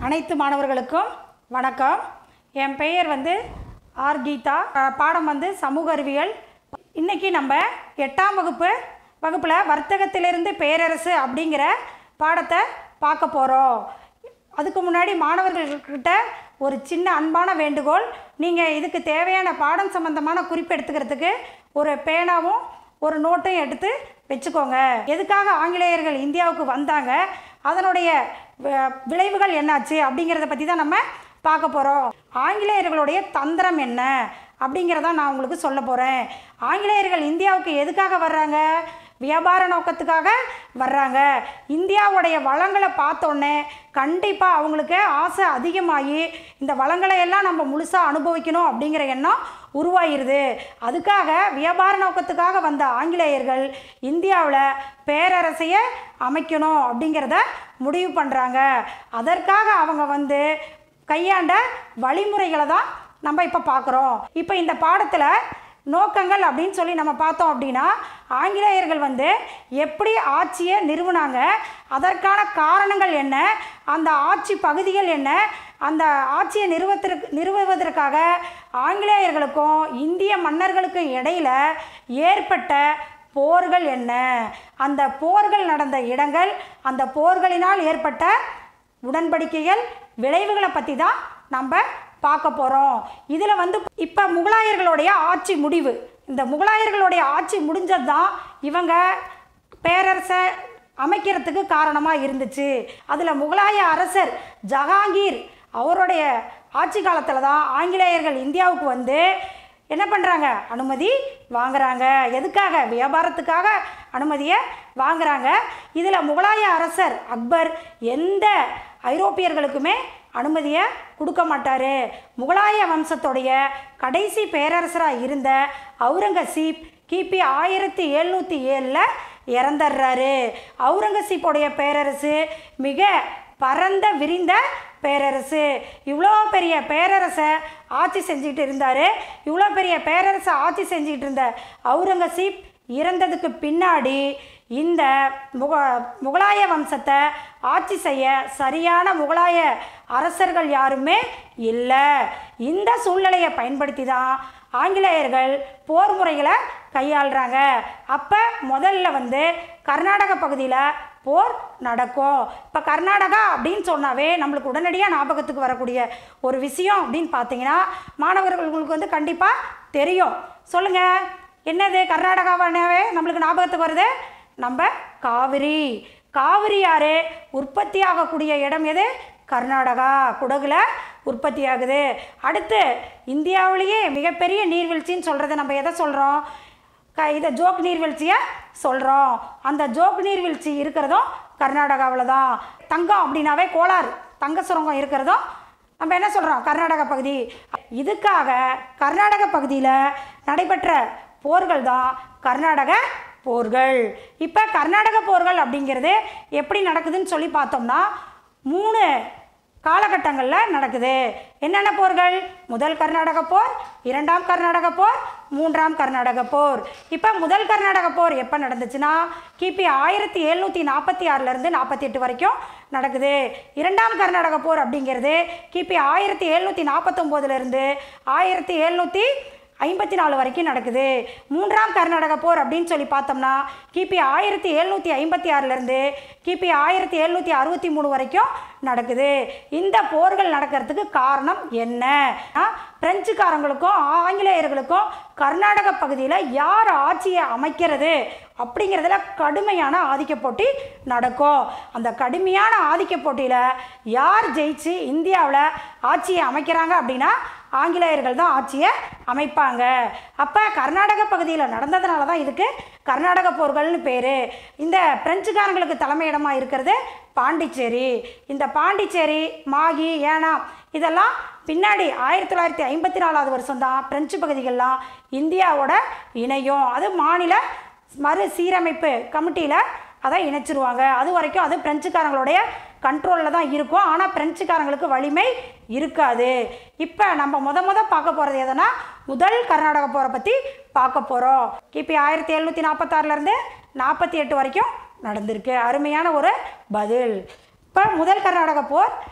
அனைத்து மாணவர்களுக்கும் வணக்கம் என் பெயர் வந்து ஆர் கீதா அஹ், பாடம் வந்து சமூக அறிவியல் இன்னைக்கு நம்ம எட்டாம் வகுப்பு வகுப்பில் வர்த்தகத்திலிருந்து பேரரசு அப்படிங்கிற பாடத்தை பார்க்க போகிறோம் அதுக்கு முன்னாடி மாணவர்கள்கிட்ட ஒரு சின்ன அன்பான வேண்டுகோள் நீங்கள் இதுக்கு தேவையான பாடம் சம்பந்தமான குறிப்பு எடுத்துக்கிறதுக்கு ஒரு பேனாவும் ஒரு நோட்டும் எடுத்து வச்சுக்கோங்க எதுக்காக ஆங்கிலேயர்கள் இந்தியாவுக்கு வந்தாங்க அதனுடைய வ- விளைவுகள் என்னாச்சு அப்படிங்கிறத பற்றி தான் நம்ம பார்க்க போகிறோம் ஆங்கிலேயர்களுடைய தந்திரம் என்ன அப்படிங்கிறத நான் உங்களுக்கு சொல்ல போகிறேன் ஆங்கிலேயர்கள் இந்தியாவுக்கு எதுக்காக வர்றாங்க வியாபார நோக்கத்துக்காக வர்றாங்க இந்தியாவுடைய வளங்களை பார்த்தோன்னே கண்டிப்பாக அவங்களுக்கு ஆசை அதிகமாகி இந்த வளங்களை எல்லாம் நம்ம முழுசாக அனுபவிக்கணும் அப்படிங்கிற எண்ணம் உருவாயிருது அதுக்காக வியாபார நோக்கத்துக்காக வந்த ஆங்கிலேயர்கள் இந்தியாவில் பேரரசையை அமைக்கணும் அப்படிங்கிறத முடிவு பண்ணுறாங்க அதற்காக அவங்க வந்து கையாண்ட வழிமுறைகளை தான் நம்ம இப்போ பார்க்குறோம் இப்போ இந்த பாடத்தில் நோக்கங்கள் அப்படின்னு சொல்லி நம்ம பார்த்தோம் அப்படின்னா ஆங்கிலேயர்கள் வந்து எப்படி ஆட்சியை நிறுவனாங்க அதற்கான காரணங்கள் என்ன அந்த ஆட்சி பகுதிகள் என்ன அந்த ஆட்சியை நிறுவத்திற்கு நிறுவுவதற்காக ஆங்கிலேயர்களுக்கும் இந்திய மன்னர்களுக்கும் இடையில ஏற்பட்ட போர்கள் என்ன அந்த போர்கள் நடந்த இடங்கள் அந்த போர்களினால் ஏற்பட்ட உடன்படிக்கைகள் விளைவுகளை பற்றி தான் நம்ம பார்க்க போகிறோம் இதில் வந்து இப்போ முகலாயர்களுடைய ஆட்சி முடிவு இந்த முகலாயர்களுடைய ஆட்சி முடிஞ்சது தான் இவங்க பேரரசை அமைக்கிறதுக்கு காரணமாக இருந்துச்சு அதில் முகலாய அரசர் ஜஹாங்கீர் அவருடைய ஆட்சி காலத்தில் தான் ஆங்கிலேயர்கள் இந்தியாவுக்கு வந்து என்ன பண்ணுறாங்க அனுமதி வாங்குறாங்க எதுக்காக வியாபாரத்துக்காக அனுமதியை வாங்குறாங்க இதில் முகலாய அரசர் அக்பர் எந்த ஐரோப்பியர்களுக்குமே அனுமதியை கொடுக்க மாட்டார் முகலாய வம்சத்துடைய கடைசி பேரரசராக இருந்த அவுரங்கசீப் கிபி ஆயிரத்தி எழுநூற்றி ஏழில் இறந்துடுறாரு அவுரங்கசீப்போடைய பேரரசு மிக பரந்த விரிந்த பேரரசு இவ்வளோ பெரிய பேரரசை ஆட்சி செஞ்சுக்கிட்டு இருந்தார் இவ்வளோ பெரிய பேரரசை ஆட்சி செஞ்சுக்கிட்டு இருந்த அவுரங்கசீப் இறந்ததுக்கு பின்னாடி இந்த முக முகலாய வம்சத்தை ஆட்சி செய்ய சரியான முகலாய அரசர்கள் யாருமே இல்லை இந்த சூழ்நிலையை பயன்படுத்தி தான் ஆங்கிலேயர்கள் போர் முறைகளை கையாளுறாங்க அப்போ முதல்ல வந்து கர்நாடக பகுதியில் போர் நடக்கும் இப்போ கர்நாடகா அப்படின்னு சொன்னாவே நம்மளுக்கு உடனடியாக ஞாபகத்துக்கு வரக்கூடிய ஒரு விஷயம் அப்படின்னு பார்த்தீங்கன்னா மாணவர்களுக்கு வந்து கண்டிப்பாக தெரியும் சொல்லுங்கள் என்னது கர்நாடகாவானவே நம்மளுக்கு ஞாபகத்துக்கு வருது நம்ம காவிரி காவிரி ஆறு உற்பத்தி ஆகக்கூடிய இடம் எது கர்நாடகா குடகுல உற்பத்தி ஆகுது அடுத்து இந்தியாவிலேயே மிகப்பெரிய நீர்வீழ்ச்சின்னு சொல்கிறத நம்ம எதை சொல்கிறோம் க இதை ஜோக் நீர்வீழ்ச்சியை சொல்கிறோம் அந்த ஜோக் நீர்வீழ்ச்சி இருக்கிறதும் கர்நாடகாவில் தான் தங்கம் அப்படின்னாவே கோலார் தங்க சுரங்கம் இருக்கிறதும் நம்ம என்ன சொல்கிறோம் கர்நாடக பகுதி இதுக்காக கர்நாடக பகுதியில் நடைபெற்ற போர்கள் தான் கர்நாடக போர்கள் இப்போ கர்நாடக போர்கள் அப்படிங்கிறது எப்படி நடக்குதுன்னு சொல்லி பார்த்தோம்னா மூணு காலகட்டங்களில் நடக்குது என்னென்ன போர்கள் முதல் கர்நாடக போர் இரண்டாம் கர்நாடக போர் மூன்றாம் கர்நாடக போர் இப்போ முதல் கர்நாடக போர் எப்போ நடந்துச்சுன்னா கிபி ஆயிரத்தி எழுநூற்றி நாற்பத்தி ஆறுலேருந்து நாற்பத்தி எட்டு வரைக்கும் நடக்குது இரண்டாம் கர்நாடக போர் அப்படிங்கிறது கிபி ஆயிரத்தி எழுநூற்றி நாற்பத்தொம்போதுலேருந்து ஆயிரத்தி எழுநூற்றி ஐம்பத்தி நாலு வரைக்கும் நடக்குது மூன்றாம் கர்நாடக போர் அப்படின்னு சொல்லி பார்த்தோம்னா கிபி ஆயிரத்தி எழுநூற்றி ஐம்பத்தி ஆறுலேருந்து கிபி ஆயிரத்தி எழுநூற்றி அறுபத்தி மூணு வரைக்கும் நடக்குது இந்த போர்கள் நடக்கிறதுக்கு காரணம் என்ன ஆ, பிரெஞ்சுக்காரங்களுக்கும் ஆங்கிலேயர்களுக்கும் கர்நாடக பகுதியில் யார் ஆட்சியை அமைக்கிறது அப்படிங்கிறதுல கடுமையான ஆதிக்க போட்டி நடக்கும் அந்த கடுமையான ஆதிக்க போட்டியில் யார் ஜெயிச்சு இந்தியாவில் ஆட்சியை அமைக்கிறாங்க அப்படின்னா ஆங்கிலேயர்கள் தான் ஆட்சியை அமைப்பாங்க அப்போ கர்நாடக பகுதியில் நடந்ததுனால தான் இதுக்கு கர்நாடக போர்கள்னு பேர் இந்த பிரெஞ்சுக்காரங்களுக்கு தலைமையிடமாக இருக்கிறது பாண்டிச்சேரி இந்த பாண்டிச்சேரி மாகி ஏனாம் இதெல்லாம் பின்னாடி ஆயிரத்தி தொள்ளாயிரத்தி ஐம்பத்தி நாலாவது வருஷம் தான் பிரெஞ்சு பகுதிகள்லாம் இந்தியாவோட இணையும் அது மாநில மறு சீரமைப்பு கமிட்டியில் அதை இணைச்சிருவாங்க அது வரைக்கும் அது பிரெஞ்சுக்காரங்களுடைய கண்ட்ரோலில் தான் இருக்கும் ஆனால் பிரெஞ்சுக்காரங்களுக்கு வலிமை இருக்காது இப்போ நம்ம முத முத பார்க்க போகிறது எதுனா முதல் கர்நாடக போரை பற்றி பார்க்க போகிறோம் கிபி ஆயிரத்தி எழுநூற்றி நாற்பத்தாறுலேருந்து நாற்பத்தி எட்டு வரைக்கும் நடந்திருக்கு அருமையான ஒரு பதில் இப்போ முதல் கர்நாடக போர்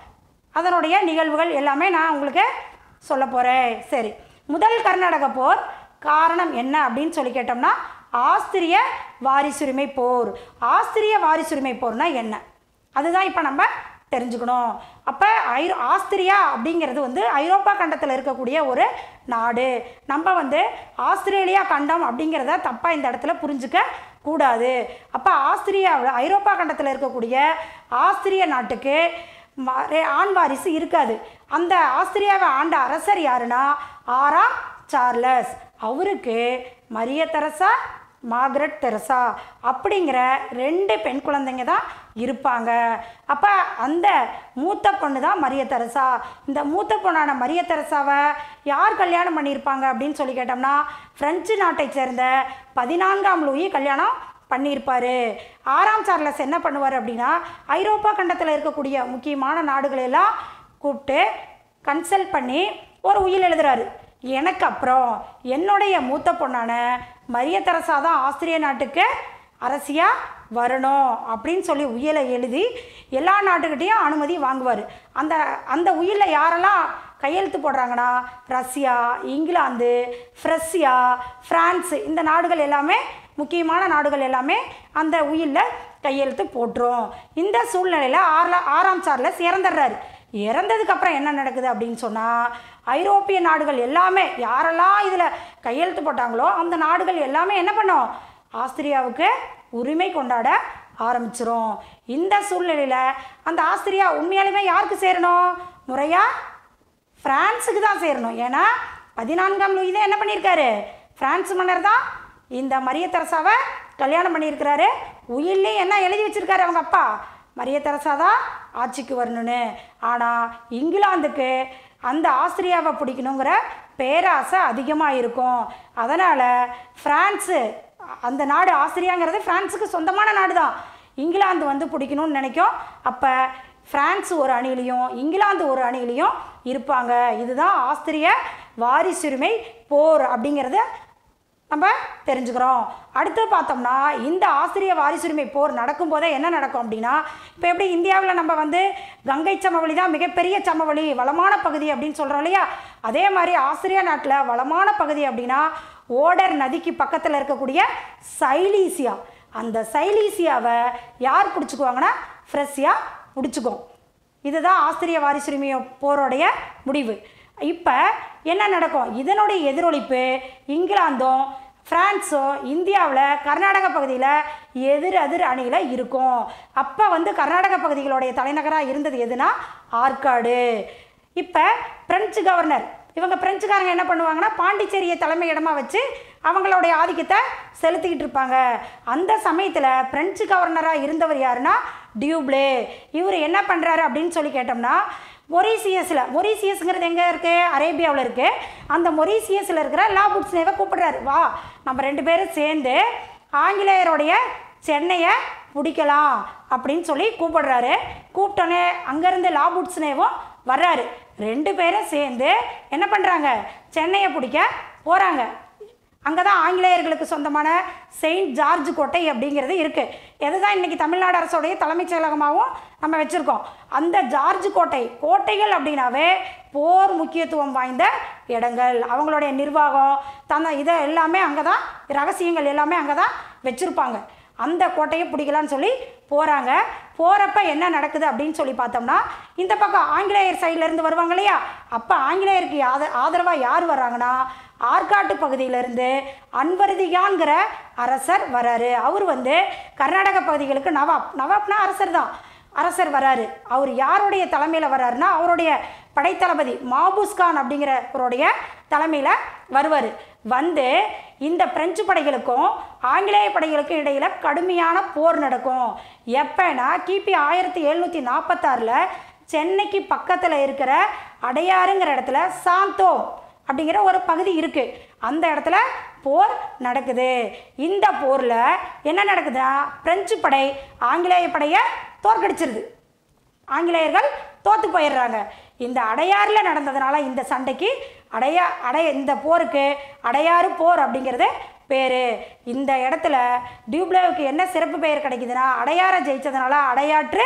அதனுடைய நிகழ்வுகள் எல்லாமே நான் உங்களுக்கு சொல்ல போகிறேன் சரி முதல் கர்நாடக போர் காரணம் என்ன அப்படின்னு சொல்லி கேட்டோம்னா ஆஸ்திரிய வாரிசுரிமை போர் ஆஸ்திரிய வாரிசுரிமை போர்னா என்ன அதுதான் இப்போ நம்ம தெரிஞ்சுக்கணும் அப்போ ஐரோ ஆஸ்திரியா அப்படிங்கிறது வந்து ஐரோப்பா கண்டத்தில் இருக்கக்கூடிய ஒரு நாடு நம்ம வந்து ஆஸ்திரேலியா கண்டம் அப்படிங்கிறத தப்பாக இந்த இடத்துல புரிஞ்சுக்க கூடாது அப்போ ஆஸ்திரியாவில் ஐரோப்பா கண்டத்தில் இருக்கக்கூடிய ஆஸ்திரிய நாட்டுக்கு ம- ரே- ஆண் வாரிசு இருக்காது அந்த ஆஸ்திரியாவை ஆண்ட அரசர் யாருன்னா ஆறாம் சார்லஸ் அவருக்கு மரிய தெரசா மார்கரெட் தெரசா அப்படிங்கிற ரெண்டு பெண் குழந்தைங்க தான் இருப்பாங்க அப்போ அந்த மூத்த பொண்ணு தான் மரிய தெரசா இந்த மூத்த பொண்ணான மரிய தெரசாவை யார் கல்யாணம் பண்ணியிருப்பாங்க அப்படின்னு சொல்லி கேட்டோம்னா பிரெஞ்சு நாட்டை சேர்ந்த பதினான்காம் லூயி கல்யாணம் பண்ணியிருப்பாரு ஆறாம் சார்லஸ் என்ன பண்ணுவார் அப்படின்னா ஐரோப்பா கண்டத்தில் இருக்கக்கூடிய முக்கியமான நாடுகளெல்லாம் கூப்பிட்டு கன்சல்ட் பண்ணி ஒரு உயில் எழுதுறாரு எனக்கு அப்புறம் என்னுடைய மூத்த பொண்ணான மரிய தெரசா தான் ஆஸ்திரிய நாட்டுக்கு அரசியாக வரணும் அப்படின்னு சொல்லி உயிலை எழுதி எல்லா நாட்டுக்கிட்டேயும் அனுமதி வாங்குவார் அந்த அந்த உயிலில் யாரெல்லாம் கையெழுத்து போடுறாங்கன்னா ரஷ்யா இங்கிலாந்து ஃப்ரஸ்ஸியா ஃப்ரான்ஸ் இந்த நாடுகள் எல்லாமே முக்கியமான நாடுகள் எல்லாமே அந்த உயிலில் கையெழுத்து போட்டுரும் இந்த சூழ்நிலையில் ஆறுல ஆறாம் சார்லஸ் இறந்துடுறாரு இறந்ததுக்கு அப்புறம் என்ன நடக்குது அப்படின்னு சொன்னால் ஐரோப்பிய நாடுகள் எல்லாமே யாரெல்லாம் இதில் கையெழுத்து போட்டாங்களோ அந்த நாடுகள் எல்லாமே என்ன பண்ணும் ஆஸ்திரியாவுக்கு உரிமை கொண்டாட ஆரம்பிச்சிரும் இந்த சூழ்நிலையில் அந்த ஆஸ்திரியா உண்மையாலுமே யாருக்கு சேரணும் முறையாக பிரான்ஸுக்கு தான் சேரணும் ஏன்னா பதினான்காம் லூயி தான் என்ன பண்ணியிருக்காரு பிரான்ஸ் மன்னர் தான் இந்த மரிய தெரசாவை கல்யாணம் பண்ணியிருக்கிறாரு உயிலே என்ன எழுதி வச்சிருக்காரு அவங்க அப்பா மரிய தெரசா தான் ஆட்சிக்கு வரணும்னு ஆனால் இங்கிலாந்துக்கு அந்த ஆஸ்திரியாவை பிடிக்கணுங்கிற பேராசை அதிகமாக இருக்கும் அதனால் ஃப்ரான்ஸு அந்த நாடு ஆஸ்திரியாங்கிறது ஃப்ரான்ஸுக்கு சொந்தமான நாடு தான் இங்கிலாந்து வந்து பிடிக்கணும்னு நினைக்கும் அப்போ பிரான்ஸ் ஒரு அணியிலையும் இங்கிலாந்து ஒரு அணியிலையும் இருப்பாங்க இதுதான் ஆஸ்திரிய வாரிசுரிமை போர் அப்படிங்கிறத நம்ம தெரிஞ்சுக்கிறோம் அடுத்து பார்த்தோம்னா இந்த ஆஸ்திரிய வாரிசுரிமை போர் நடக்கும்போதே என்ன நடக்கும் அப்படின்னா இப்போ எப்படி இந்தியாவில் நம்ம வந்து கங்கை சமவெளி தான் மிகப்பெரிய சமவெளி வளமான பகுதி அப்படின்னு சொல்கிறோம் இல்லையா அதே மாதிரி ஆஸ்திரியா நாட்டில் வளமான பகுதி அப்படின்னா ஓடர் நதிக்கு பக்கத்தில் இருக்கக்கூடிய சைலீசியா அந்த சைலீசியாவை யார் பிடிச்சிக்குவாங்கன்னா ஃப்ரெஷ்ஷியா பிடிச்சிக்கும் இதுதான் ஆஸ்திரிய வாரிசுரிமை போரோடைய முடிவு இப்போ என்ன நடக்கும் இதனுடைய எதிரொலிப்பு இங்கிலாந்தும் பிரான்ஸும் இந்தியாவில் கர்நாடக பகுதியில் எதிர் எதிர் அணியில் இருக்கும் அப்போ வந்து கர்நாடக பகுதிகளுடைய தலைநகராக இருந்தது எதுனா ஆற்காடு இப்போ பிரெஞ்சு கவர்னர் இவங்க பிரெஞ்சுக்காரங்க என்ன பண்ணுவாங்கன்னா பாண்டிச்சேரியை தலைமை இடமா வச்சு அவங்களுடைய ஆதிக்கத்தை செலுத்திக்கிட்டு இருப்பாங்க அந்த சமயத்தில் பிரெஞ்சு கவர்னராக இருந்தவர் யாருன்னா டியூப்ளே இவர் என்ன பண்ணுறாரு அப்படின்னு சொல்லி கேட்டோம்னா மொரீசியஸில் மொரீசியஸ்ங்கிறது எங்கே இருக்குது அரேபியாவில் இருக்குது அந்த மொரீசியஸில் இருக்கிற லாபுட்ஸ்னேவை கூப்பிடுறாரு வா நம்ம ரெண்டு பேரும் சேர்ந்து ஆங்கிலேயருடைய சென்னையை பிடிக்கலாம் அப்படின்னு சொல்லி கூப்பிடுறாரு கூப்பிட்டோன்னே அங்கேருந்து லாபுட்ஸ்னேவும் வர்றாரு ரெண்டு பேரும் சேர்ந்து என்ன பண்ணுறாங்க சென்னையை பிடிக்க போகிறாங்க அங்கே தான் ஆங்கிலேயர்களுக்கு சொந்தமான செயின்ட் ஜார்ஜ் கோட்டை அப்படிங்கிறது இருக்குது இதுதான் இன்றைக்கி தமிழ்நாடு அரசோடைய தலைமைச் செயலகமாகவும் நம்ம வச்சுருக்கோம் அந்த ஜார்ஜ் கோட்டை கோட்டைகள் அப்படின்னாவே போர் முக்கியத்துவம் வாய்ந்த இடங்கள் அவங்களுடைய நிர்வாகம் தந்த இதை எல்லாமே அங்கே தான் ரகசியங்கள் எல்லாமே அங்கே தான் வச்சுருப்பாங்க அந்த கோட்டையை பிடிக்கலான்னு சொல்லி போகிறாங்க போகிறப்ப என்ன நடக்குது அப்படின்னு சொல்லி பார்த்தோம்னா இந்த பக்கம் ஆங்கிலேயர் சைட்லேருந்து வருவாங்க இல்லையா அப்போ ஆங்கிலேயருக்கு ஆத ஆதரவாக யார் வர்றாங்கன்னா ஆற்காட்டு பகுதியிலிருந்து அன்வருதிகான்கிற அரசர் வராரு அவர் வந்து கர்நாடக பகுதிகளுக்கு நவாப் நவாப்னா அரசர் தான் அரசர் வராரு அவர் யாருடைய தலைமையில் வராருன்னா அவருடைய படைத்தளபதி மாபூஸ் கான் அப்படிங்கிறவருடைய தலைமையில் வருவார் வந்து இந்த பிரெஞ்சு படைகளுக்கும் ஆங்கிலேய படைகளுக்கும் இடையில் கடுமையான போர் நடக்கும் எப்போனா கிபி ஆயிரத்தி எழுநூற்றி நாற்பத்தாறில் சென்னைக்கு பக்கத்தில் இருக்கிற அடையாறுங்கிற இடத்துல சாந்தோ அப்படிங்கிற ஒரு பகுதி இருக்குது அந்த இடத்துல போர் நடக்குது இந்த போரில் என்ன நடக்குதுன்னா பிரெஞ்சு படை ஆங்கிலேய படையை தோற்கடிச்சிருது ஆங்கிலேயர்கள் தோத்து போயிடுறாங்க இந்த அடையாறில் நடந்ததுனால இந்த சண்டைக்கு அடையா அடைய இந்த போருக்கு அடையாறு போர் அப்படிங்கிறது பேர் இந்த இடத்துல டியூப்ளேவுக்கு என்ன சிறப்பு பெயர் கிடைக்குதுன்னா அடையாரை ஜெயிச்சதுனால அடையாற்று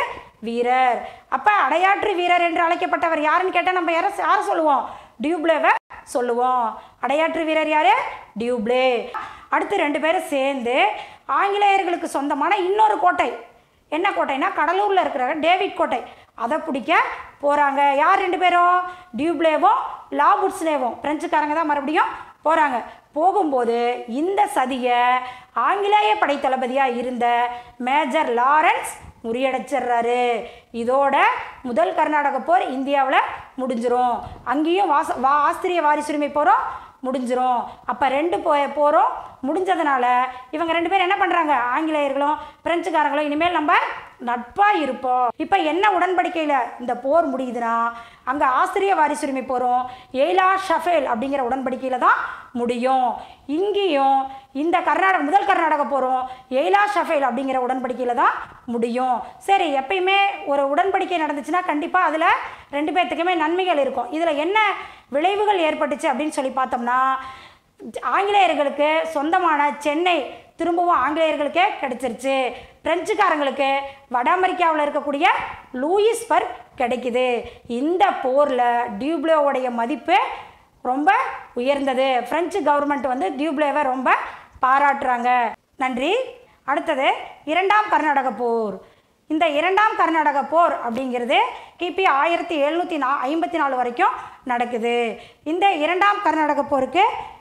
வீரர் அப்போ அடையாற்று வீரர் என்று அழைக்கப்பட்டவர் யாருன்னு கேட்டால் நம்ம யாரை யாரை சொல்லுவோம் டியூப்ளேவை சொல்லுவோம் அடையாற்று வீரர் யாரு டியூப்ளே அடுத்து ரெண்டு பேரும் சேர்ந்து ஆங்கிலேயர்களுக்கு சொந்தமான இன்னொரு கோட்டை என்ன கோட்டைனா கடலூரில் இருக்கிற டேவிட் கோட்டை அதை பிடிக்க போகிறாங்க யார் ரெண்டு பேரும் டியூப்ளேவும் லாபுட்ஸ்லேவும் பிரெஞ்சுக்காரங்க தான் மறுபடியும் போகிறாங்க போகும்போது இந்த சதியை ஆங்கிலேய படைத்தளபதியாக இருந்த மேஜர் லாரன்ஸ் முறியடைச்சிடுறாரு இதோட முதல் கர்நாடக போர் இந்தியாவில் முடிஞ்சிரும் அங்கேயும் வாச வா ஆஸ்திரிய வாரிசுரிமை போகிறோம் முடிஞ்சிரும் அப்போ ரெண்டு போ போகிறோம் முடிஞ்சதுனால இவங்க ரெண்டு பேரும் என்ன பண்ணுறாங்க ஆங்கிலேயர்களும் பிரெஞ்சுக்காரங்களும் இனிமேல் நம்ம நட்பாக இருப்போம் இப்போ என்ன உடன்படிக்கையில் இந்த போர் முடியுதுன்னா அங்கே ஆஸ்திரிய வாரிசுரிமை போகிறோம் எய்லா ஷஃபேல் அப்படிங்கிற உடன்படிக்கையில் தான் முடியும் இங்கேயும் இந்த கர்நாடக முதல் கர்நாடக போகிறோம் எய்லா ஷஃபேல் அப்படிங்கிற உடன்படிக்கையில் தான் முடியும் சரி எப்பயுமே ஒரு உடன்படிக்கை நடந்துச்சுன்னா கண்டிப்பாக அதில் ரெண்டு பேர்த்துக்குமே நன்மைகள் இருக்கும் இதில் என்ன விளைவுகள் ஏற்பட்டுச்சு அப்படின்னு சொல்லி பார்த்தோம்னா ஆங்கிலேயர்களுக்கு சொந்தமான சென்னை திரும்பவும் ஆங்கிலேயர்களுக்கே கிடைச்சிருச்சு பிரெஞ்சுக்காரங்களுக்கு வட அமெரிக்காவில் இருக்கக்கூடிய லூயிஸ்பர்க் கிடைக்குது இந்த போரில் டியூப்ளோவுடைய மதிப்பு ரொம்ப உயர்ந்தது பிரெஞ்சு கவர்மெண்ட் வந்து டியூப்ளேவை ரொம்ப பாராட்டுறாங்க நன்றி அடுத்தது இரண்டாம் கர்நாடக போர் இந்த இரண்டாம் கர்நாடக போர் அப்படிங்கிறது கிபி ஆயிரத்தி எழுநூற்றி நா ஐம்பத்தி நாலு வரைக்கும் நடக்குது இந்த இரண்டாம் கர்நாடக போருக்கு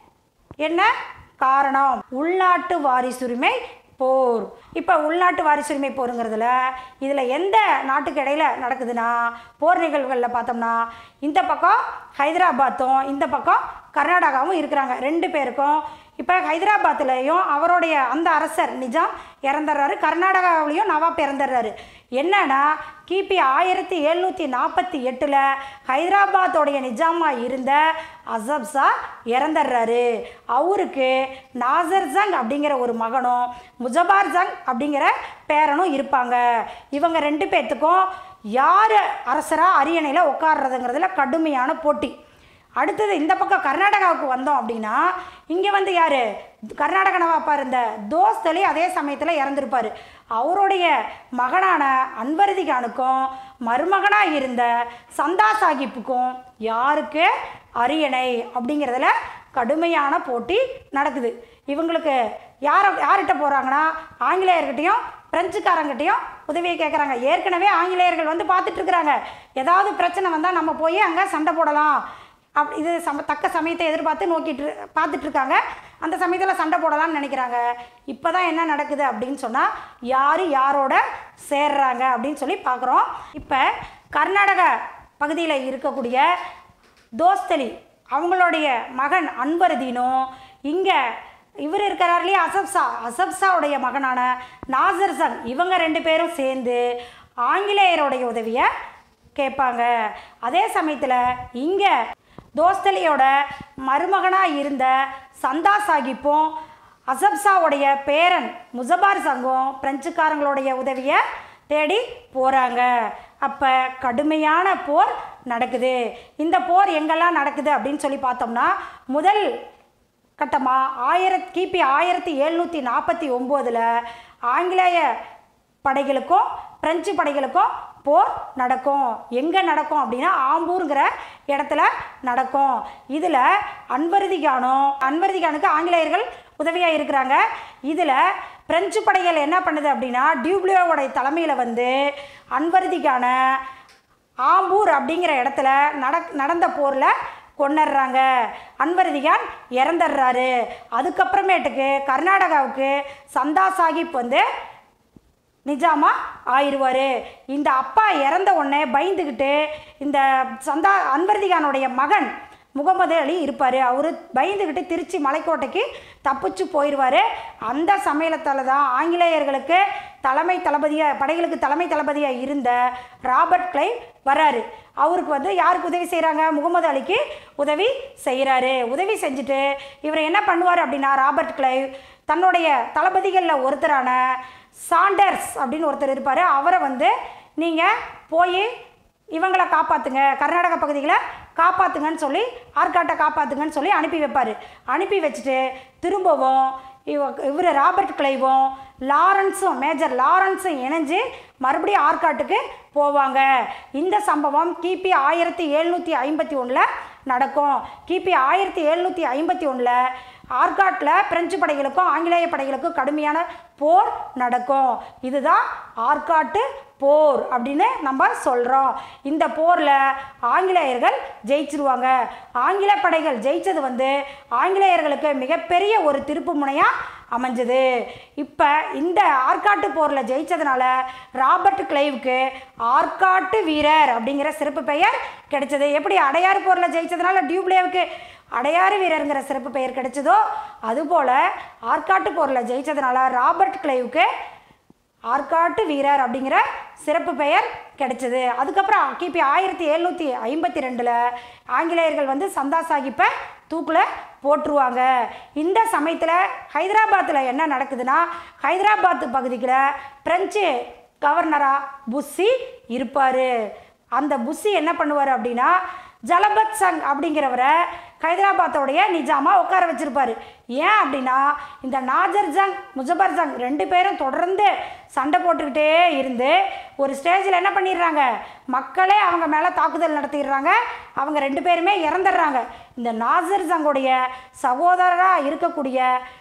என்ன காரணம் உள்நாட்டு வாரிசுரிமை போர் இப்போ உள்நாட்டு வாரிசுரிமை போருங்கிறதுல இதில் எந்த நாட்டுக்கு இடையில நடக்குதுன்னா போர் நிகழ்வுகளில் பார்த்தோம்னா இந்த பக்கம் ஹைதராபாத்தும் இந்த பக்கம் கர்நாடகாவும் இருக்கிறாங்க ரெண்டு பேருக்கும் இப்போ ஹைதராபாத்லேயும் அவருடைய அந்த அரசர் நிஜாம் இறந்துடுறாரு கர்நாடகாவிலையும் நவாப் இறந்துடுறாரு என்னன்னா கிபி ஆயிரத்தி எழுநூற்றி நாற்பத்தி எட்டில் ஹைதராபாத்தோடைய நிஜாமாக இருந்த அசப் ஷா இறந்துடுறாரு அவருக்கு நாசர் ஜங் அப்படிங்கிற ஒரு மகனும் முஜபார் ஜங் அப்படிங்கிற பேரனும் இருப்பாங்க இவங்க ரெண்டு பேர்த்துக்கும் யார் அரசராக அரியணையில் உட்கார்றதுங்கிறதுல கடுமையான போட்டி அடுத்தது இந்த பக்கம் கர்நாடகாவுக்கு வந்தோம் அப்படின்னா இங்கே வந்து யார் கர்நாடக நவாப்பா இருந்த தோஸ்தலி அதே சமயத்தில் இறந்துருப்பார் அவருடைய மகனான அன்வரதி கானுக்கும் மருமகனாக இருந்த சந்தா சாஹிப்புக்கும் யாருக்கு அரியணை அப்படிங்கிறதுல கடுமையான போட்டி நடக்குது இவங்களுக்கு யார யார்கிட்ட போகிறாங்கன்னா ஆங்கிலேயர்கிட்டையும் பிரெஞ்சுக்காரங்கிட்டையும் உதவியை கேட்குறாங்க ஏற்கனவே ஆங்கிலேயர்கள் வந்து பார்த்துட்டு இருக்கிறாங்க ஏதாவது பிரச்சனை வந்தால் நம்ம போய் அங்கே சண்டை போடலாம் அப் இது சம தக்க சமயத்தை எதிர்பார்த்து நோக்கிட்டு பார்த்துட்டு இருக்காங்க அந்த சமயத்தில் சண்டை போடலாம்னு நினைக்கிறாங்க இப்போ தான் என்ன நடக்குது அப்படின்னு சொன்னால் யார் யாரோட சேர்றாங்க அப்படின்னு சொல்லி பார்க்குறோம் இப்போ கர்நாடக பகுதியில் இருக்கக்கூடிய தோஸ்தலி அவங்களுடைய மகன் அன்பரதீனும் இங்கே இவர் இருக்கிறார் இல்லையா அசப்சா அசப்சாவுடைய மகனான நாசர் சங் இவங்க ரெண்டு பேரும் சேர்ந்து ஆங்கிலேயருடைய உதவியை கேட்பாங்க அதே சமயத்தில் இங்கே தோஸ்தலியோட மருமகனாக இருந்த சந்தா சாஹிப்பும் அசப்சாவுடைய பேரன் முசபார் சங்கும் பிரெஞ்சுக்காரங்களுடைய உதவியை தேடி போகிறாங்க அப்போ கடுமையான போர் நடக்குது இந்த போர் எங்கெல்லாம் நடக்குது அப்படின்னு சொல்லி பார்த்தோம்னா முதல் கட்டமாக ஆயிரத் கிபி ஆயிரத்தி எழுநூற்றி நாற்பத்தி ஒம்போதில் ஆங்கிலேய படைகளுக்கும் பிரெஞ்சு படைகளுக்கும் போர் நடக்கும் எங்கே நடக்கும் அப்படின்னா ஆம்பூருங்கிற இடத்துல நடக்கும் இதில் அன்வருதிகானும் அன்வருதிகானுக்கு ஆங்கிலேயர்கள் உதவியாக இருக்கிறாங்க இதில் பிரெஞ்சு படைகள் என்ன பண்ணுது அப்படின்னா டியூப்ளியோவுடைய தலைமையில் வந்து அன்வருதிகான ஆம்பூர் அப்படிங்கிற இடத்துல நட நடந்த போரில் கொண்டுடுறாங்க அன்வரதிகான் இறந்துடுறாரு அதுக்கப்புறமேட்டுக்கு கர்நாடகாவுக்கு சந்தா சாஹிப் வந்து நிஜாமா ஆயிடுவார் இந்த அப்பா இறந்த உடனே பயந்துக்கிட்டு இந்த சந்தா அன்வர்திகானுடைய மகன் முகமது அலி இருப்பார் அவர் பயந்துக்கிட்டு திருச்சி மலைக்கோட்டைக்கு தப்பிச்சு போயிடுவார் அந்த சமயத்தில் தான் ஆங்கிலேயர்களுக்கு தலைமை தளபதியாக படைகளுக்கு தலைமை தளபதியாக இருந்த ராபர்ட் கிளைவ் வராரு அவருக்கு வந்து யாருக்கு உதவி செய்கிறாங்க முகமது அலிக்கு உதவி செய்கிறாரு உதவி செஞ்சுட்டு இவர் என்ன பண்ணுவார் அப்படின்னா ராபர்ட் கிளைவ் தன்னுடைய தளபதிகளில் ஒருத்தரான சாண்டர்ஸ் அப்படின்னு ஒருத்தர் இருப்பார் அவரை வந்து நீங்கள் போய் இவங்களை காப்பாற்றுங்க கர்நாடக பகுதிகளை காப்பாற்றுங்கன்னு சொல்லி ஆற்காட்டை காப்பாற்றுங்கன்னு சொல்லி அனுப்பி வைப்பார் அனுப்பி வச்சுட்டு திரும்பவும் இவ இவர் ராபர்ட் கிளைவும் லாரன்ஸும் மேஜர் லாரன்ஸும் இணைஞ்சு மறுபடியும் ஆற்காட்டுக்கு போவாங்க இந்த சம்பவம் கிபி ஆயிரத்தி எழுநூற்றி ஐம்பத்தி ஒன்றில் நடக்கும் கிபி ஆயிரத்தி எழுநூற்றி ஐம்பத்தி ஒன்றில் ஆர்காட்டில் பிரெஞ்சு படைகளுக்கும் ஆங்கிலேய படைகளுக்கும் கடுமையான போர் நடக்கும் இதுதான் ஆர்காட்டு போர் அப்படின்னு நம்ம சொல்கிறோம் இந்த போரில் ஆங்கிலேயர்கள் ஜெயிச்சிருவாங்க ஆங்கில படைகள் ஜெயிச்சது வந்து ஆங்கிலேயர்களுக்கு மிகப்பெரிய ஒரு திருப்பு முனையாக அமைஞ்சது இப்போ இந்த ஆற்காட்டு போரில் ஜெயிச்சதுனால ராபர்ட் கிளைவுக்கு ஆற்காட்டு வீரர் அப்படிங்கிற சிறப்பு பெயர் கிடைச்சது எப்படி அடையாறு போரில் ஜெயிச்சதுனால டியூப்ளேவுக்கு அடையாறு வீரருங்கிற சிறப்பு பெயர் கிடைச்சதோ அதுபோல் ஆற்காட்டு போரில் ஜெயிச்சதுனால ராபர்ட் கிளைவுக்கு ஆற்காட்டு வீரர் அப்படிங்கிற சிறப்பு பெயர் கிடைச்சது அதுக்கப்புறம் கிபி ஆயிரத்தி எழுநூற்றி ஐம்பத்தி ரெண்டில் ஆங்கிலேயர்கள் வந்து சந்தா சாஹிப்பை தூக்கில் போட்டுருவாங்க இந்த சமயத்தில் ஹைதராபாத்தில் என்ன நடக்குதுன்னா ஹைதராபாத் பகுதியில் பிரெஞ்சு கவர்னராக புஸ்ஸி இருப்பார் அந்த புஸ்ஸி என்ன பண்ணுவார் அப்படின்னா ஜலபத் சங் அப்படிங்கிறவரை ஹைதராபாத்தோடைய நிஜாமா உட்கார வச்சிருப்பாரு ஏன் அப்படின்னா இந்த நாஜர் ஜங் முஜபர் ஜங் ரெண்டு பேரும் தொடர்ந்து சண்டை போட்டுக்கிட்டே இருந்து ஒரு ஸ்டேஜில் என்ன பண்ணிடுறாங்க மக்களே அவங்க மேலே தாக்குதல் நடத்திடுறாங்க அவங்க ரெண்டு பேருமே இறந்துடுறாங்க இந்த நாசர் ஜங்குடைய சகோதரராக இருக்கக்கூடிய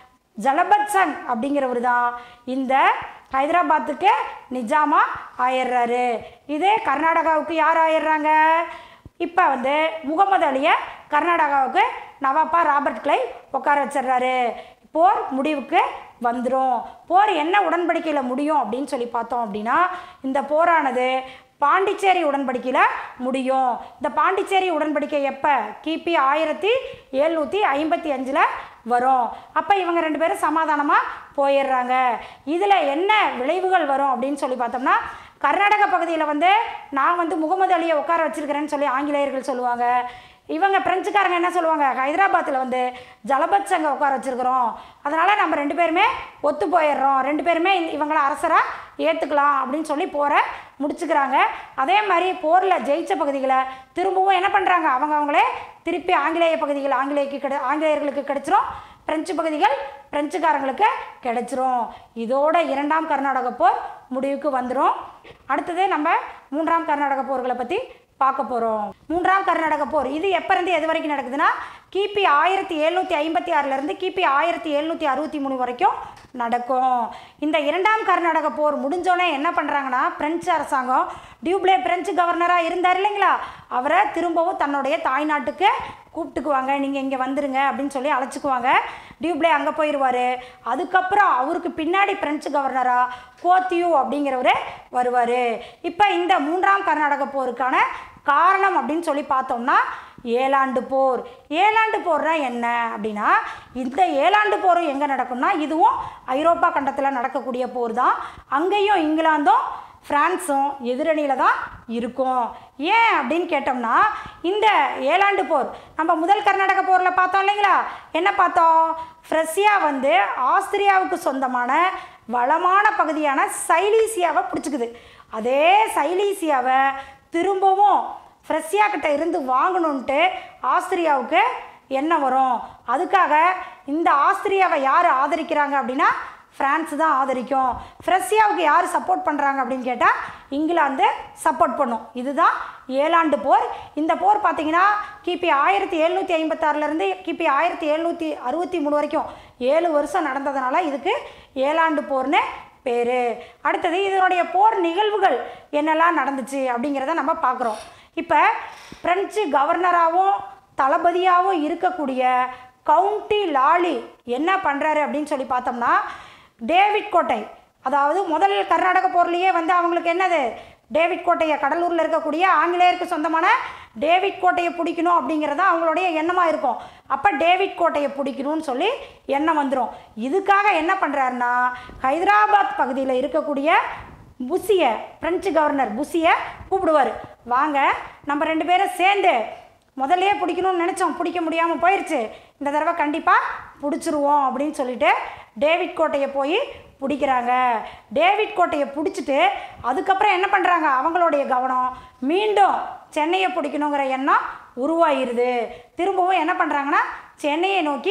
ஜலபத் சங் அப்படிங்கிறவர் தான் இந்த ஹைதராபாத்துக்கு நிஜாமா ஆயிடுறாரு இதே கர்நாடகாவுக்கு யார் ஆயிடுறாங்க இப்போ வந்து முகமது அலியை கர்நாடகாவுக்கு நவாப்பா ராபர்ட் கிளை உட்கார வச்சிடுறாரு போர் முடிவுக்கு வந்துடும் போர் என்ன உடன்படிக்கையில் முடியும் அப்படின்னு சொல்லி பார்த்தோம் அப்படின்னா இந்த போரானது பாண்டிச்சேரி உடன்படிக்கையில் முடியும் இந்த பாண்டிச்சேரி உடன்படிக்கை எப்போ கிபி ஆயிரத்தி எழுநூற்றி ஐம்பத்தி அஞ்சில் வரும் அப்போ இவங்க ரெண்டு பேரும் சமாதானமாக போயிடுறாங்க இதில் என்ன விளைவுகள் வரும் அப்படின்னு சொல்லி பார்த்தோம்னா கர்நாடக பகுதியில் வந்து நான் வந்து முகமது அலியை உட்கார வச்சிருக்கிறேன்னு சொல்லி ஆங்கிலேயர்கள் சொல்லுவாங்க இவங்க பிரெஞ்சுக்காரங்க என்ன சொல்லுவாங்க ஹைதராபாத்தில் வந்து ஜலபத் சங்க உட்கார வச்சிருக்கிறோம் அதனால் நம்ம ரெண்டு பேருமே ஒத்து போயிடுறோம் ரெண்டு பேருமே இந்த- இவங்கள அரசராக ஏற்றுக்கலாம் அப்படின்னு சொல்லி போரை முடிச்சுக்கிறாங்க அதே மாதிரி போரில் ஜெயிச்ச பகுதிகளை திரும்பவும் என்ன பண்ணுறாங்க அவங்க அவங்களே திருப்பி ஆங்கிலேய பகுதிகள் ஆங்கிலேயக்கு கிடை ஆங்கிலேயர்களுக்கு கிடைச்சிரும் பிரெஞ்சு பகுதிகள் பிரெஞ்சுக்காரங்களுக்கு கிடைச்சிரும் இதோட இரண்டாம் கர்நாடக போர் முடிவுக்கு வந்துடும் அடுத்தது நம்ம மூன்றாம் கர்நாடக போர்களை பற்றி பார்க்க போகிறோம் மூன்றாம் கர்நாடக போர் இது எப்போ இருந்து எது வரைக்கும் நடக்குதுன்னா கிபி ஆயிரத்தி எழுநூற்றி ஐம்பத்தி ஆறிலிருந்து கிபி ஆயிரத்தி எழுநூற்றி அறுபத்தி மூணு வரைக்கும் நடக்கும் இந்த இரண்டாம் கர்நாடக போர் முடிஞ்சோடனே என்ன பண்ணுறாங்கன்னா பிரெஞ்சு அரசாங்கம் டியூப்ளே பிரெஞ்சு கவர்னராக இருந்தார் இல்லைங்களா அவரை திரும்பவும் தன்னுடைய தாய்நாட்டுக்கு கூப்பிட்டுக்குவாங்க நீங்கள் இங்கே வந்துருங்க அப்படின்னு சொல்லி அழைச்சிக்குவாங்க டியூப்ளே அங்கே போயிடுவார் அதுக்கப்புறம் அவருக்கு பின்னாடி பிரெஞ்சு கவர்னராக கோத்தியூ அப்படிங்கிறவர் வருவார் இப்போ இந்த மூன்றாம் கர்நாடக போருக்கான காரணம் அப்படின்னு சொல்லி பார்த்தோம்னா ஏழாண்டு போர் ஏழாண்டு போர்னா என்ன அப்படின்னா இந்த ஏழாண்டு போரும் எங்கே நடக்கும்னா இதுவும் ஐரோப்பா கண்டத்தில் நடக்கக்கூடிய போர் தான் அங்கேயும் இங்கிலாந்தும் பிரான்ஸும் எதிரணியில் தான் இருக்கும் ஏன் அப்படின்னு கேட்டோம்னா இந்த ஏழாண்டு போர் நம்ம முதல் கர்நாடக போரில் பார்த்தோம் இல்லைங்களா என்ன பார்த்தோம் ஃப்ரெஸ்ஸியா வந்து ஆஸ்திரியாவுக்கு சொந்தமான வளமான பகுதியான சைலீசியாவை பிடிச்சிக்குது அதே சைலீசியாவை திரும்பவும் ஃப்ரெஸ்ஸியா கிட்ட இருந்து வாங்கணுன்ட்டு ஆஸ்திரியாவுக்கு என்ன வரும் அதுக்காக இந்த ஆஸ்திரியாவை யார் ஆதரிக்கிறாங்க அப்படின்னா பிரான்ஸ் தான் ஆதரிக்கும் ஃப்ரெஸ்ஸியாவுக்கு யார் சப்போர்ட் பண்ணுறாங்க அப்படின்னு கேட்டால் இங்கிலாந்து சப்போர்ட் பண்ணும் இதுதான் ஏழாண்டு போர் இந்த போர் பார்த்தீங்கன்னா கிபி ஆயிரத்தி எழுநூற்றி ஐம்பத்தாறுலேருந்து கிபி ஆயிரத்தி எழுநூற்றி அறுபத்தி மூணு வரைக்கும் ஏழு வருஷம் நடந்ததுனால இதுக்கு ஏழாண்டு போர்னு பேர் அடுத்தது இதனுடைய போர் நிகழ்வுகள் என்னெல்லாம் நடந்துச்சு அப்படிங்கிறத நம்ம பார்க்குறோம் இப்போ பிரெஞ்சு கவர்னராகவும் தளபதியாகவும் இருக்கக்கூடிய கவுண்டி லாலி என்ன பண்ணுறாரு அப்படின்னு சொல்லி பார்த்தோம்னா டேவிட் கோட்டை அதாவது முதல் கர்நாடக போர்லேயே வந்து அவங்களுக்கு என்னது டேவிட் கோட்டையை கடலூரில் இருக்கக்கூடிய ஆங்கிலேயருக்கு சொந்தமான டேவிட் கோட்டையை பிடிக்கணும் அப்படிங்கிறது தான் அவங்களுடைய எண்ணமாக இருக்கும் அப்போ டேவிட் கோட்டையை பிடிக்கணும்னு சொல்லி எண்ணம் வந்துடும் இதுக்காக என்ன பண்ணுறாருன்னா ஹைதராபாத் பகுதியில் இருக்கக்கூடிய புஷியை பிரெஞ்சு கவர்னர் புஷியை கூப்பிடுவார் வாங்க நம்ம ரெண்டு பேரும் சேர்ந்து முதல்லயே பிடிக்கணும்னு நினச்சோம் பிடிக்க முடியாமல் போயிடுச்சு இந்த தடவை கண்டிப்பாக பிடிச்சிருவோம் அப்படின்னு சொல்லிட்டு டேவிட் கோட்டையை போய் பிடிக்கிறாங்க டேவிட் கோட்டையை பிடிச்சிட்டு அதுக்கப்புறம் என்ன பண்ணுறாங்க அவங்களுடைய கவனம் மீண்டும் சென்னையை பிடிக்கணுங்கிற எண்ணம் உருவாயிருது திரும்பவும் என்ன பண்ணுறாங்கன்னா சென்னையை நோக்கி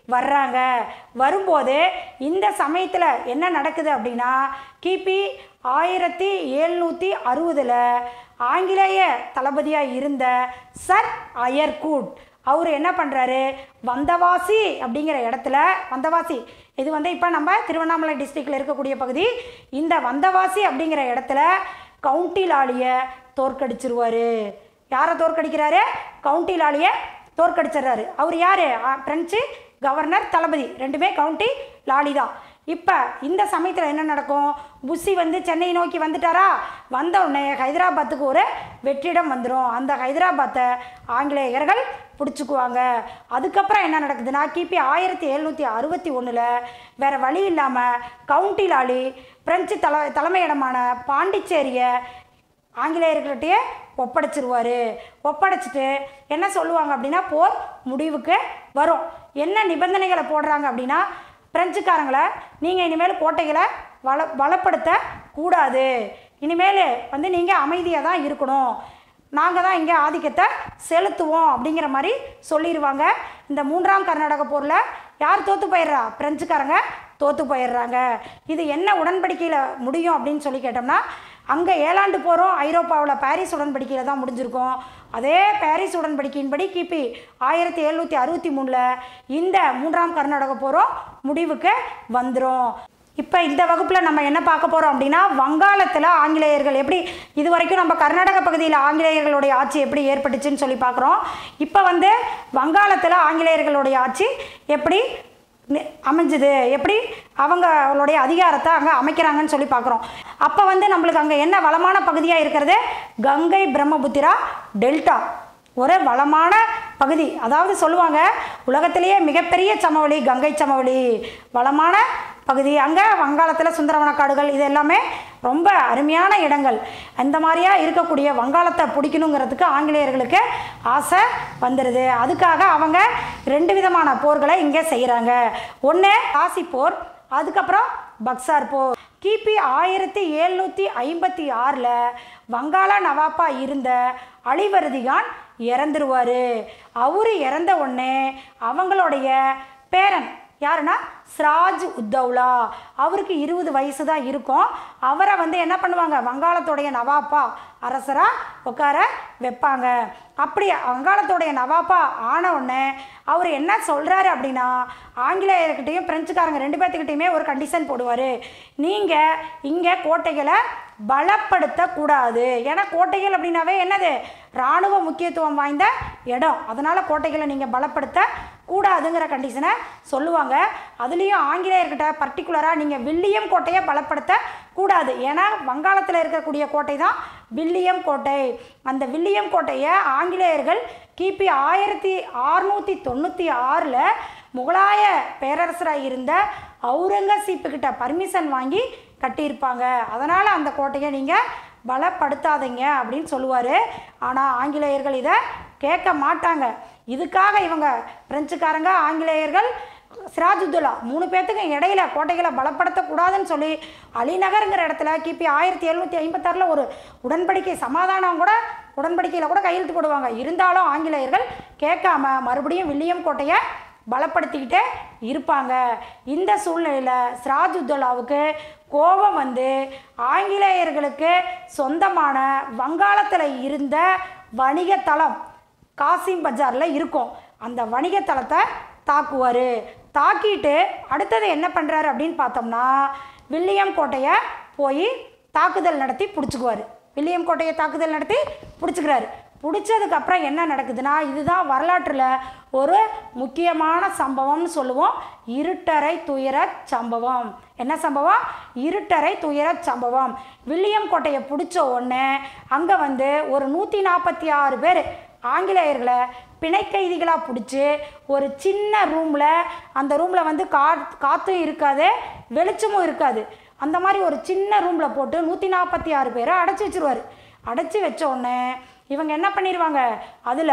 வர்றாங்க வரும்போது இந்த சமயத்தில் என்ன நடக்குது அப்படின்னா கிபி ஆயிரத்தி எழுநூற்றி அறுபதில் ஆங்கிலேய தளபதியாக இருந்த சர் அயர்கூட் அவர் என்ன பண்ணுறாரு வந்தவாசி அப்படிங்கிற இடத்துல வந்தவாசி இது வந்து இப்போ நம்ம திருவண்ணாமலை டிஸ்ட்ரிக்டில் இருக்கக்கூடிய பகுதி இந்த வந்தவாசி அப்படிங்கிற இடத்துல கவுண்டி லாலியை தோற்கடிச்சிருவார் யாரை தோற்கடிக்கிறாரு கவுண்டி லாலியை தோற்கடிச்சிடுறாரு அவர் யார் பிரெஞ்சு கவர்னர் தளபதி ரெண்டுமே கவுண்டி லாலி தான் இப்போ இந்த சமயத்தில் என்ன நடக்கும் புஷி வந்து சென்னை நோக்கி வந்துட்டாரா வந்த உடனே ஹைதராபாத்துக்கு ஒரு வெற்றிடம் வந்துடும் அந்த ஹைதராபாத்தை ஆங்கிலேயர்கள் பிடிச்சிக்குவாங்க அதுக்கப்புறம் என்ன நடக்குதுன்னா கிபி ஆயிரத்தி எழுநூற்றி அறுபத்தி ஒன்றில் வேறு வழி இல்லாமல் கவுண்டி லாலி பிரெஞ்சு தல தலைமையிடமான பாண்டிச்சேரியை ஆங்கிலேயர்கள்ட்டையே ஒப்படைச்சிருவார் ஒப்படைச்சிட்டு என்ன சொல்லுவாங்க அப்படின்னா போர் முடிவுக்கு வரும் என்ன நிபந்தனைகளை போடுறாங்க அப்படின்னா பிரெஞ்சுக்காரங்களை நீங்கள் இனிமேல் கோட்டைகளை வள பலப்படுத்த கூடாது இனிமேல் வந்து நீங்கள் அமைதியாக தான் இருக்கணும் நாங்கள் தான் இங்கே ஆதிக்கத்தை செலுத்துவோம் அப்படிங்கிற மாதிரி சொல்லிடுவாங்க இந்த மூன்றாம் கர்நாடக போரில் யார் தோற்று போயிடுறா பிரெஞ்சுக்காரங்க தோற்று போயிடுறாங்க இது என்ன உடன்படிக்கையில் முடியும் அப்படின்னு சொல்லி கேட்டோம்னா அங்கே ஏழாண்டு போகிறோம் ஐரோப்பாவில் பாரிஸ் உடன்படிக்கையில் தான் முடிஞ்சிருக்கும் அதே பாரிஸ் உடன்படிக்கையின்படி கிபி ஆயிரத்தி எழுநூற்றி அறுபத்தி மூணில் இந்த மூன்றாம் கர்நாடக போரும் முடிவுக்கு வந்துடும் இப்போ இந்த வகுப்பில் நம்ம என்ன பார்க்க போகிறோம் அப்படின்னா வங்காளத்தில் ஆங்கிலேயர்கள் எப்படி இது வரைக்கும் நம்ம கர்நாடக பகுதியில் ஆங்கிலேயர்களுடைய ஆட்சி எப்படி ஏற்பட்டுச்சுன்னு சொல்லி பார்க்குறோம் இப்போ வந்து வங்காளத்தில் ஆங்கிலேயர்களுடைய ஆட்சி எப்படி நி- அமைஞ்சுது எப்படி அவங்களுடைய அதிகாரத்தை அங்கே அமைக்கிறாங்கன்னு சொல்லி பார்க்குறோம் அப்போ வந்து நம்மளுக்கு அங்கே என்ன வளமான பகுதியாக இருக்கிறது கங்கை பிரம்மபுத்திரா டெல்டா ஒரு வளமான பகுதி அதாவது சொல்லுவாங்க உலகத்திலேயே மிகப்பெரிய சமவெளி கங்கை சமவெளி வளமான பகுதி அங்கே வங்காளத்தில் சுந்தரவன காடுகள் இது எல்லாமே ரொம்ப அருமையான இடங்கள் அந்த மாதிரியா இருக்கக்கூடிய வங்காளத்தை பிடிக்கணுங்கிறதுக்கு ஆங்கிலேயர்களுக்கு ஆசை வந்துடுது அதுக்காக அவங்க ரெண்டு விதமான போர்களை இங்கே செய்கிறாங்க ஒன்று காசி போர் அதுக்கப்புறம் பக்சார் போர் கிபி ஆயிரத்தி எழுநூற்றி ஐம்பத்தி ஆறில் வங்காள நவாப்பா இருந்த அலிவர்திகான் இறந்துருவார் அவர் இறந்த உடனே அவங்களுடைய பேரன் யாருன்னா சிராஜ் உத்தவ்லா அவருக்கு இருபது வயசு தான் இருக்கும் அவரை வந்து என்ன பண்ணுவாங்க வங்காளத்துடைய நவாப்பா அரசராக உட்கார வைப்பாங்க அப்படி வங்காளத்துடைய நவாப்பா ஆன உடனே அவர் என்ன சொல்கிறாரு அப்படின்னா ஆங்கிலேயர்கிட்டையும் பிரெஞ்சுக்காரங்க ரெண்டு பேர்த்துக்கிட்டையுமே ஒரு கண்டிஷன் போடுவார் நீங்கள் இங்கே கோட்டைகளை பலப்படுத்தக்கூடாது ஏன்னா கோட்டைகள் அப்படின்னாவே என்னது இராணுவ முக்கியத்துவம் வாய்ந்த இடம் அதனால் கோட்டைகளை நீங்கள் பலப்படுத்த கூடாதுங்கிற கண்டிஷனை சொல்லுவாங்க அதுலேயும் ஆங்கிலேயர்கிட்ட பர்டிகுலராக நீங்கள் வில்லியம் கோட்டையை பலப்படுத்த கூடாது ஏன்னா வங்காளத்தில் இருக்கக்கூடிய கோட்டை தான் வில்லியம் கோட்டை அந்த வில்லியம் கோட்டையை ஆங்கிலேயர்கள் கிபி ஆயிரத்தி அறுநூற்றி தொண்ணூற்றி ஆறில் முகலாய பேரரசராக இருந்த அவுரங்கசீப்பு கிட்ட பர்மிஷன் வாங்கி கட்டியிருப்பாங்க அதனால் அந்த கோட்டையை நீங்கள் பலப்படுத்தாதீங்க அப்படின்னு சொல்லுவார் ஆனால் ஆங்கிலேயர்கள் இதை கேட்க மாட்டாங்க இதுக்காக இவங்க பிரெஞ்சுக்காரங்க ஆங்கிலேயர்கள் சிராஜுத்துல்லா மூணு பேர்த்துக்கும் இடையில கோட்டைகளை பலப்படுத்தக்கூடாதுன்னு சொல்லி அலிநகருங்கிற இடத்துல கிபி ஆயிரத்தி எழுநூற்றி ஐம்பத்தாறில் ஒரு உடன்படிக்கை சமாதானம் கூட உடன்படிக்கையில் கூட கையெழுத்து போடுவாங்க இருந்தாலும் ஆங்கிலேயர்கள் கேட்காம மறுபடியும் வில்லியம் கோட்டையை பலப்படுத்திக்கிட்டே இருப்பாங்க இந்த சூழ்நிலையில் சிராஜுத்தோலாவுக்கு கோபம் வந்து ஆங்கிலேயர்களுக்கு சொந்தமான வங்காளத்தில் இருந்த வணிக தளம் காசிம் பஜாரில் இருக்கும் அந்த வணிக தளத்தை தாக்குவார் தாக்கிட்டு அடுத்தது என்ன பண்ணுறாரு அப்படின்னு பார்த்தோம்னா வில்லியம் கோட்டையை போய் தாக்குதல் நடத்தி பிடிச்சிக்குவார் வில்லியம் கோட்டையை தாக்குதல் நடத்தி பிடிச்சிக்கிறாரு பிடிச்சதுக்கப்புறம் என்ன நடக்குதுன்னா இதுதான் வரலாற்றில் ஒரு முக்கியமான சம்பவம்னு சொல்லுவோம் இருட்டறை துயர சம்பவம் என்ன சம்பவம் இருட்டறை துயர சம்பவம் வில்லியம் கோட்டையை பிடிச்ச உடனே அங்கே வந்து ஒரு நூற்றி நாற்பத்தி ஆறு பேர் ஆங்கிலேயர்களை பிணை கைதிகளாக பிடிச்சி ஒரு சின்ன ரூமில் அந்த ரூமில் வந்து கா காற்றும் இருக்காது வெளிச்சமும் இருக்காது அந்த மாதிரி ஒரு சின்ன ரூமில் போட்டு நூற்றி நாற்பத்தி ஆறு பேரை அடைச்சி வச்சிருவார் அடைச்சி வச்ச உடனே இவங்க என்ன பண்ணிடுவாங்க அதில்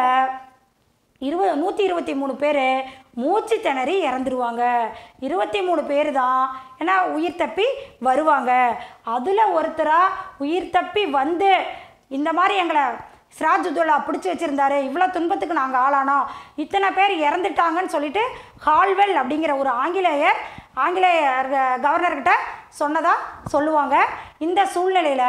இருபது நூற்றி இருபத்தி மூணு பேர் மூச்சு திணறி இறந்துருவாங்க இருபத்தி மூணு பேர் தான் ஏன்னா உயிர் தப்பி வருவாங்க அதில் ஒருத்தராக உயிர் தப்பி வந்து இந்த மாதிரி எங்களை சிராஜுத்தோலா பிடிச்சி வச்சுருந்தாரு இவ்வளோ துன்பத்துக்கு நாங்கள் ஆளானோம் இத்தனை பேர் இறந்துட்டாங்கன்னு சொல்லிட்டு ஹால்வெல் அப்படிங்கிற ஒரு ஆங்கிலேயர் ஆங்கிலேயர் கவர்னர்கிட்ட சொன்னதாக சொல்லுவாங்க இந்த சூழ்நிலையில்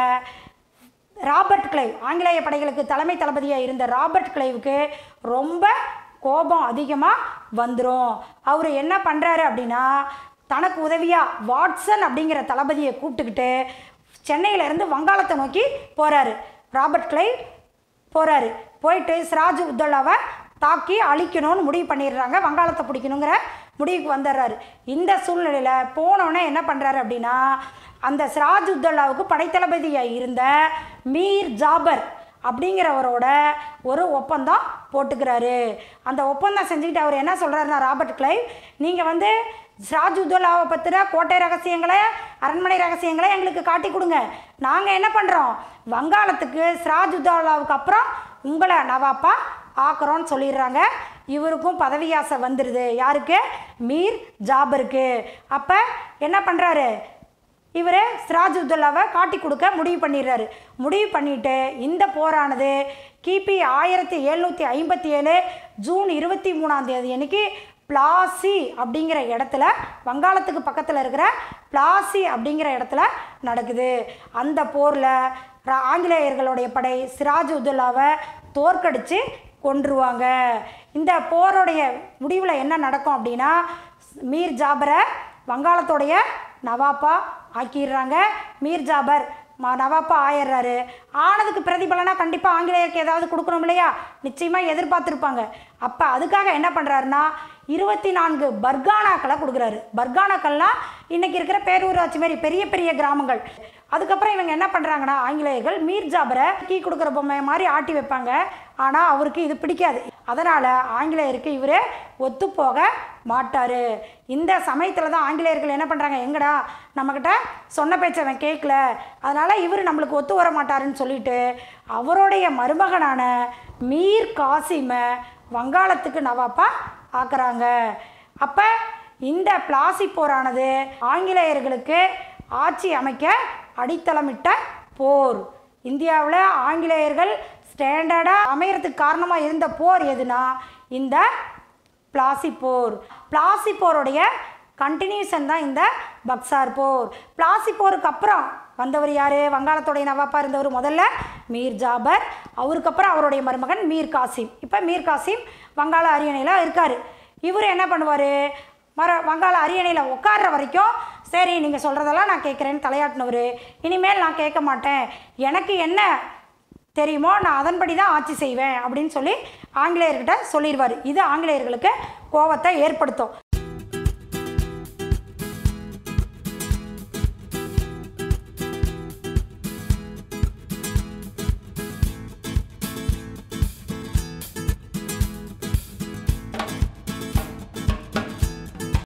ராபர்ட் கிளைவ் ஆங்கிலேய படைகளுக்கு தலைமை தளபதியாக இருந்த ராபர்ட் கிளைவுக்கு ரொம்ப கோபம் அதிகமாக வந்துடும் அவர் என்ன பண்ணுறாரு அப்படின்னா தனக்கு உதவியாக வாட்சன் அப்படிங்கிற தளபதியை கூப்பிட்டுக்கிட்டு சென்னையிலேருந்து வங்காளத்தை நோக்கி போகிறாரு ராபர்ட் கிளைவ் போகிறாரு போயிட்டு சிராஜ் உத்தல்லாவை தாக்கி அழிக்கணும்னு முடிவு பண்ணிடுறாங்க வங்காளத்தை பிடிக்கணுங்கிற முடிவுக்கு வந்துடுறாரு இந்த சூழ்நிலையில் போனோடனே என்ன பண்ணுறாரு அப்படின்னா அந்த சிராஜ் உத்தல்லாவுக்கு படைத்தளபதியாக இருந்த மீர் ஜாபர் அப்படிங்கிறவரோட ஒரு ஒப்பந்தம் போட்டுக்கிறாரு அந்த ஒப்பந்தம் செஞ்சுக்கிட்டு அவர் என்ன சொல்கிறாருன்னா ராபர்ட் கிளைவ் நீங்கள் வந்து சிராஜ் உத்தோலாவை பற்றின கோட்டை ரகசியங்களை அரண்மனை ரகசியங்களை எங்களுக்கு காட்டி கொடுங்க நாங்கள் என்ன பண்ணுறோம் வங்காளத்துக்கு சிராஜ் உத்தோலாவுக்கு அப்புறம் உங்களை நவாப்பா ஆக்குறோன்னு சொல்லிடுறாங்க இவருக்கும் பதவி ஆசை வந்துடுது யாருக்கு மீர் ஜாபருக்கு அப்போ என்ன பண்ணுறாரு இவர் சிராஜ் உத்தல்லாவை காட்டி கொடுக்க முடிவு பண்ணிடுறாரு முடிவு பண்ணிட்டு இந்த போரானது கிபி ஆயிரத்தி எழுநூற்றி ஐம்பத்தி ஏழு ஜூன் இருபத்தி மூணாம் தேதி அன்னைக்கு பிளாசி அப்படிங்கிற இடத்துல வங்காளத்துக்கு பக்கத்தில் இருக்கிற பிளாசி அப்படிங்கிற இடத்துல நடக்குது அந்த போரில் ஆங்கிலேயர்களுடைய படை சிராஜ் உத்தல்லாவை தோற்கடித்து கொன்றுவாங்க இந்த போருடைய முடிவில் என்ன நடக்கும் அப்படின்னா மீர் ஜாபரை வங்காளத்தோடைய நவாப்பா ஆக்கிடுறாங்க மீர் ஜாபர் ம நவாப்பா ஆயிடுறாரு ஆனதுக்கு பிரதிபலனாக கண்டிப்பாக ஆங்கிலேயருக்கு ஏதாவது கொடுக்கணும் இல்லையா நிச்சயமாக எதிர்பார்த்துருப்பாங்க அப்போ அதுக்காக என்ன பண்ணுறாருன்னா இருபத்தி நான்கு பர்கானாக்களை கொடுக்குறாரு பர்கானாக்கள்லாம் இன்றைக்கி இருக்கிற பேரூராட்சி மாதிரி பெரிய பெரிய கிராமங்கள் அதுக்கப்புறம் இவங்க என்ன பண்ணுறாங்கன்னா ஆங்கிலேயர்கள் மீர் ஜாபரை கீ கொடுக்குற பொம்மை மாதிரி ஆட்டி வைப்பாங்க ஆனால் அவருக்கு இது பிடிக்காது அதனால் ஆங்கிலேயருக்கு இவர் ஒத்துப்போக மாட்டார் இந்த சமயத்தில் தான் ஆங்கிலேயர்கள் என்ன பண்ணுறாங்க எங்கடா நம்மக்கிட்ட சொன்ன பேச்சை அவன் கேட்கல அதனால் இவர் நம்மளுக்கு ஒத்து வர மாட்டாருன்னு சொல்லிட்டு அவருடைய மருமகனான மீர் காசிமை வங்காளத்துக்கு நவாப்பா ஆக்குறாங்க அப்போ இந்த பிளாசி போரானது ஆங்கிலேயர்களுக்கு ஆட்சி அமைக்க அடித்தளமிட்ட போர் இந்தியாவில் ஆங்கிலேயர்கள் ஸ்டாண்டர்டாக அமையறதுக்கு காரணமாக இருந்த போர் எதுனா இந்த பிளாசி போர் பிளாசி போருடைய கண்டினியூஷன் தான் இந்த பக்சார் போர் பிளாசி போருக்கு அப்புறம் வந்தவர் யார் வங்காளத்துடைய நவாப்பா இருந்தவர் முதல்ல மீர் ஜாபர் அவருக்கு அப்புறம் அவருடைய மருமகன் மீர் காசிம் இப்போ மீர் காசிம் வங்காள அரியணையில் இருக்கார் இவர் என்ன பண்ணுவார் மர வங்காள அரியணையில் உட்கார்ற வரைக்கும் சரி நீங்கள் சொல்கிறதெல்லாம் நான் கேட்குறேன்னு தலையாட்டினவர் இனிமேல் நான் கேட்க மாட்டேன் எனக்கு என்ன தெரியுமோ நான் அதன்படி தான் ஆட்சி செய்வேன் அப்படின்னு சொல்லி ஆங்கிலேயர்கிட்ட சொல்லிடுவார் இது ஆங்கிலேயர்களுக்கு கோபத்தை ஏற்படுத்தும்